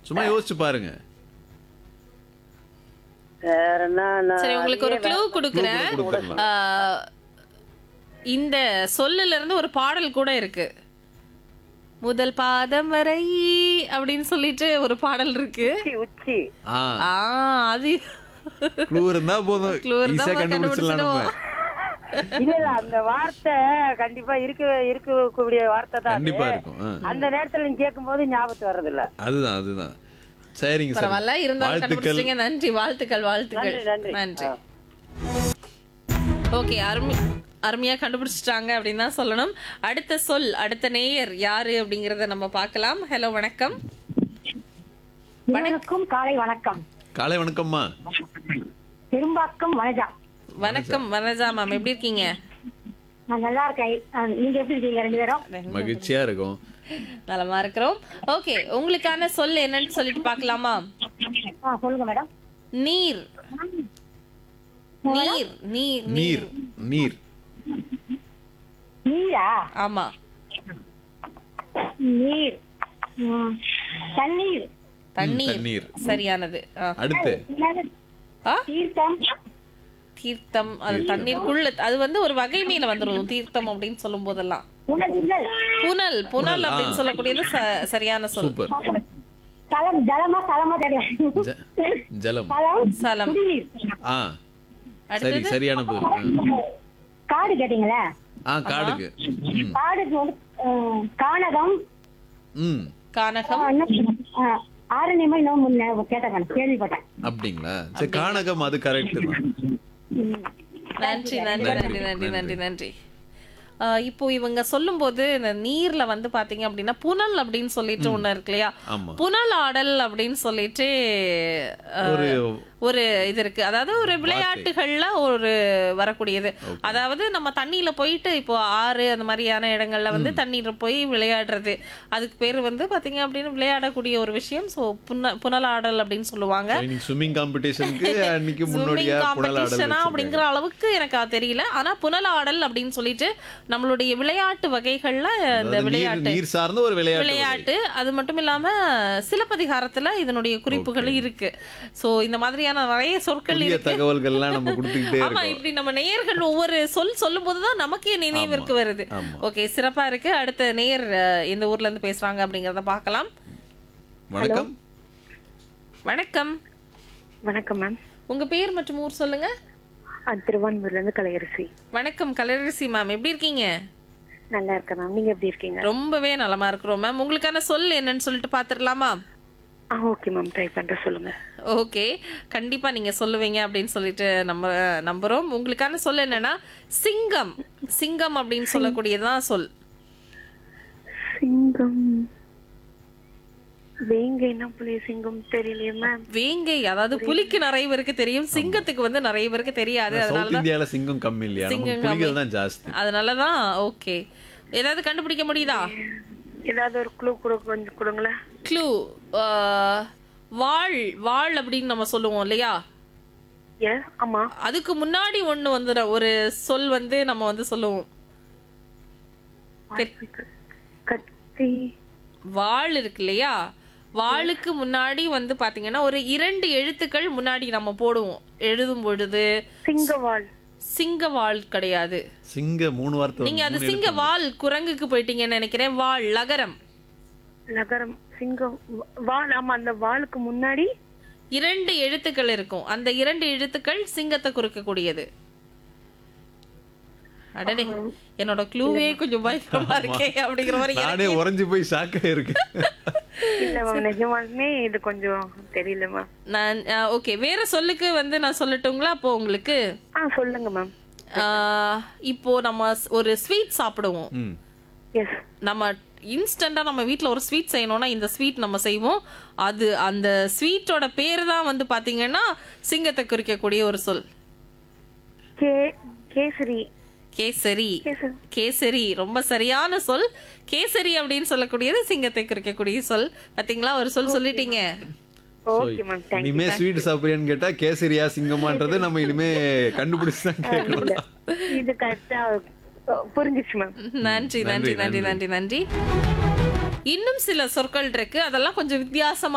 சும்மா யோசிச்சு பாருங்க வேற என்ன நான் சரி உங்களுக்கு ஒரு க்ளூ கொடுக்குறேன் Clue கூட கொடுத்துடலாம். ஆஹ், இந்த சொல்லுல இருந்து ஒரு பாடல் கூட இருக்கு முதல் பாதம் வரை அப்படின்னு சொல்லிட்டு ஒரு பாடல் இருக்கு உச்சி உச்சி ஆ ஆ அது க்ளூ இருந்தா போதும் Clue இருந்தா ஈஸியா கண்டுபிடிச்சிடலாம் நம்ம இல்ல இல்ல அந்த வார்த்தை கண்டிப்பா இருக்க இருக்கக்கூடிய வார்த்தை தான் அது. கண்டிப்பா இருக்கும் ஆ. அந்த நேரத்துல நீங்க கேட்கும் போது ஞாபகத்து வர்றது இல்ல அதுதான் அதுதான் சரிங்க சார் பரவாயில்ல இருந்தாலும் வாழ்த்துக்கள் கண்டுபிடிச்சிங்க நன்றி வாழ்த்துக்கள் வாழ்த்துக்கள் நன்றி, நன்றி. நன்றி ஆ. ஓகே அருமை அருமையா கண்டுபிடிச்சிட்டாங்க அப்படின்னு தான் சொல்லணும் அடுத்த சொல் அடுத்த நேயர் யாரு அப்படிங்கறத நம்ம பார்க்கலாம் ஹலோ வணக்கம் வணக்கம் காலை வணக்கம் காலை வணக்கம்மா பெரும்பாக்கம் வனஜா வணக்கம் வனஜா மேம் எப்படி இருக்கீங்க நான் நல்லா இருக்கேன் அஹ் நீங்க எப்படி இருக்கீங்க ரெண்டு பேரும் மகிழ்ச்சியா இருக்கும் நலமா இருக்கிறோம் ஓகே உங்களுக்கான சொல் என்னன்னு சொல்லிட்டு பார்க்கலாமா ஆ சொல்லுங்க மேடம் நீர் நீர் நீர் நீர் நீர் நீரா ஆமா நீர் ம், தண்ணீர் தண்ணீர் தண்ணீர். சரியானது ஆ. அடுத்து என்னது? ஆ தீர்த்தம் தீர்த்தம் அது தண்ணீருக்குள்ள அது வந்து ஒரு வகை மீன வந்துரும் தீர்த்தம் அப்படின்னு சொல்லும் போதெல்லாம் உணவுகள் புனல் புனல் அப்படின்னு சொல்லக்கூடியது ச- சரியான சொல் சூப்பர் தலம் ஜலமா தலமா தெரியும் ஜ- ஜலம் தலம் சலம் குடிநீர் ஆ சரி சரியான பதில் ஆ. காடு கேட்டீங்களா ஆ காடுக்கு ம் காடுக்கு வந்து அஹ், கானகம் ம் கானகம் அஹ், என்ன அஹ், ஆரண்யமா இன்னும் முன்ன கேட்டேன் கேள்விப்பட்டேன் அப்படிங்களா சரி கானகம் அது கரெக்ட் தான் ம். நன்றி நன்றி நன்றி நன்றி நன்றி நன்றி ஆஹ் இப்போ இவங்க சொல்லும்போது இந்த நீர்ல வந்து பாத்தீங்க அப்படின்னா புனல் அப்படின்னு சொல்லிட்டு ஒண்ணு இருக்கு இல்லையா ஆமா புனல் ஆடல் அப்படின்னு சொல்லிட்டு ஆஹ், ஒரு ஒரு இது இருக்கு அதாவது ஒரு விளையாட்டுகள்ல ஒரு வரக்கூடியது அதாவது நம்ம தண்ணியில போயிட்டு இப்போ ஆறு அந்த மாதிரியான இடங்கள்ல வந்து தண்ணீர்ல போய் விளையாடுறது அதுக்கு பேரு வந்து பாத்தீங்க அப்படின்னு விளையாடக்கூடிய ஒரு விஷயம் சோ புன புனலாடல் அப்படின்னு சொல்லுவாங்க இன்னைக்கு ஸ்விம்மிங் காம்படிஷனுக்கு அன்னைக்கு ஸ்விம்மிங் முன்னோடியா புனல் காம்படிஷனா ஆடல் அப்படிங்கிற அளவுக்கு எனக்கு அது தெரியல ஆனா புனலாடல் அப்படின்னு சொல்லிட்டு நம்மளுடைய விளையாட்டு வகைகள்ல இந்த அதாவது நீர் விளையாட்டு நீர் சார்ந்த ஒரு விளையாட்டு வகை. விளையாட்டு அது மட்டும் இல்லாம சிலப்பதிகாரத்துல இதனுடைய குறிப்புகள் இருக்கு சோ இந்த மாதிரியான நிறைய சொற்கள் புதிய இருக்கு தகவல்கள்லாம் நம்ம கொடுத்துக்கிட்டே ஆமா இருக்கோம் இப்படி நம்ம நேயர்கள் ஒவ்வொரு சொல் சொல்லும் போதுதான் நமக்கே நினைவிற்கு வருது ஆமா. ஓகே சிறப்பா இருக்கு அடுத்த நேயர் அஹ், இந்த ஊர்ல இருந்து பேசுறாங்க அப்படிங்கறத பார்க்கலாம் வணக்கம் வணக்கம் வணக்கம் மேம் உங்க பேர் மற்றும் ஊர் சொல்லுங்க திருவான்மூர்ல இருந்து கலையரசி வணக்கம் கலரசி மேம் எப்படி இருக்கீங்க நல்லா இருக்கேன் மேம் நீங்க எப்படி இருக்கீங்க ரொம்பவே நலமா இருக்கிறோம் மேம் உங்களுக்கான சொல் என்னன்னு சொல்லிட்டு பாத்துடலாமா ஆ ஓகே மேம் ட்ரை பண்றேன் சொல்லுங்க ஓகே கண்டிப்பா நீங்க சொல்லுவீங்க அப்படின்னு சொல்லிட்டு நம்ம நம்புறோம் உங்களுக்கான சொல் என்னன்னா சிங்கம் சிங்கம் அப்படின்னு சொல்லக்கூடியதுதான் சொல் சிங்கம் வேங்கைனா புலி சிங்கம் தெரியலையே மேம் வேங்கை அதாவது புலிக்கு நிறைய பேருக்கு தெரியும் சிங்கத்துக்கு வந்து நிறைய பேருக்கு தெரியாது சவுத் அதனாலதான் இந்தியால சிங்கம் கம்மி இல்லையா நமக்கு சிங்கம் புலிகள் தான் ஜாஸ்தி அதனாலதான் ஓகே ஏதாவது கண்டுபிடிக்க முடியுதா ஏதாவது ஒரு க்ளூ கூட கொஞ்சம் கொடுங்களேன் க்ளூ வாழ் வாழ் அப்படின்னு நம்ம சொல்லுவோம் இல்லையா ஏ ஆமா அதுக்கு முன்னாடி ஒண்ணு வந்து ஒரு சொல் வந்து நம்ம வந்து சொல்லுவோம் கத்தி வாள் இருக்கு இல்லையா வாளுக்கு முன்னாடி வந்து பாத்தீங்கன்னா ஒரு இரண்டு எழுத்துக்கள் முன்னாடி நம்ம போடுவோம் எழுதும் பொழுது சிங்கவாள் சிங்க வாள் கிடையாது சிங்க மூணு வார்த்தை நீங்க அது மூணு சிங்க வால் குரங்குக்கு போயிட்டீங்கன்னு நினைக்கிறேன் வாள் லகரம் நகரம் சிங்கம் வா- வாள் ஆமா அந்த வாளுக்கு முன்னாடி இரண்டு எழுத்துக்கள் இருக்கும் அந்த இரண்டு எழுத்துக்கள் சிங்கத்தை குறிக்கக்கூடியது அடடே என்னோட க்ளூவே கொஞ்சம் பயங்கரமா இருக்கே அப்படிங்கிற மாதிரி நானே உறைஞ்சு போய் ஷாக்கா இருக்கு இல்ல மேம் நிஜமாலுமே இது கொஞ்சம் தெரியல மேம் நான் ஓகே வேற சொல்லுக்கு வந்து நான் சொல்லட்டுங்களா அப்போ உங்களுக்கு ஆ சொல்லுங்க மேம் ஆஹ், இப்போ நம்ம ஸ்- ஒரு ஸ்வீட் சாப்பிடுவோம் ம் எஸ் நம்ம இன்ஸ்டண்டா நம்ம வீட்ல ஒரு ஸ்வீட் செய்யணும்னா இந்த ஸ்வீட் நம்ம செய்வோம் அது அந்த ஸ்வீட்டோட பேர் தான் வந்து பாத்தீங்கன்னா சிங்கத்தை குறிக்கக்கூடிய ஒரு சொல் கே கேசரி கேசரி கேசரி கேசரி ரொம்ப சரியான சொல் கேசரி அப்படின்னு சொல்லக்கூடியது சிங்கத்தை குறிக்கக்கூடிய சொல் பாத்தீங்களா ஒரு சொல் சொல்லிட்டீங்க ஓகே மேம் தேங்க் இனிமே ஸ்வீட் சாப்பிடுறியான்னு கேட்டா கேசரியா சிங்கமான்றது நம்ம இனிமே கண்டுபிடிச்சு தான் கேட்கணும் இது கரெக்டா புரிஞ்சிச்சு மேம் நன்றி நன்றி நன்றி நன்றி நன்றி இன்னும் சில சொற்கள் இருக்கு அதெல்லாம் கொஞ்சம் வித்தியாசமா